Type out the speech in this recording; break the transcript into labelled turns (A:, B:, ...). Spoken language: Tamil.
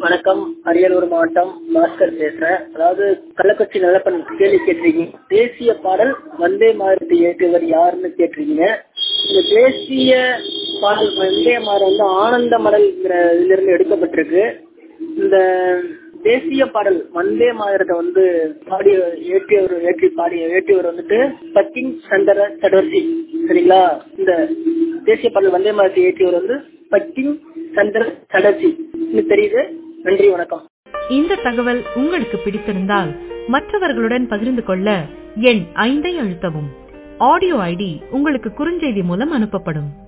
A: வணக்கம் அரியலூர் மாவட்டம் பாஸ்கர் பேசுறேன் அதாவது கள்ளக்குறிச்சி நல்லப்பன் கேள்வி கேட்டிருக்கீங்க தேசிய பாடல் வந்தே மாதத்தை இயற்றியவர் யாருன்னு கேட்டிருக்கீங்க இந்த தேசிய பாடல் வந்தே மாதம் வந்து ஆனந்த மடல்ங்கிற இதுல இருந்து எடுக்கப்பட்டிருக்கு இந்த தேசிய பாடல் வந்தே மாதத்தை வந்து பாடி இயற்றியவர் இயற்றி பாடி இயற்றியவர் வந்துட்டு பக்கிங் சந்திர சடர்ஜி சரிங்களா இந்த தேசிய பாடல் வந்தே மாதத்தை இயற்றியவர் வந்து பக்கிங் சந்திர சடர்ஜி தெரியுது நன்றி வணக்கம்
B: இந்த தகவல் உங்களுக்கு பிடித்திருந்தால் மற்றவர்களுடன் பகிர்ந்து கொள்ள எண் ஐந்தை அழுத்தவும் ஆடியோ ஐடி உங்களுக்கு குறுஞ்செய்தி மூலம் அனுப்பப்படும்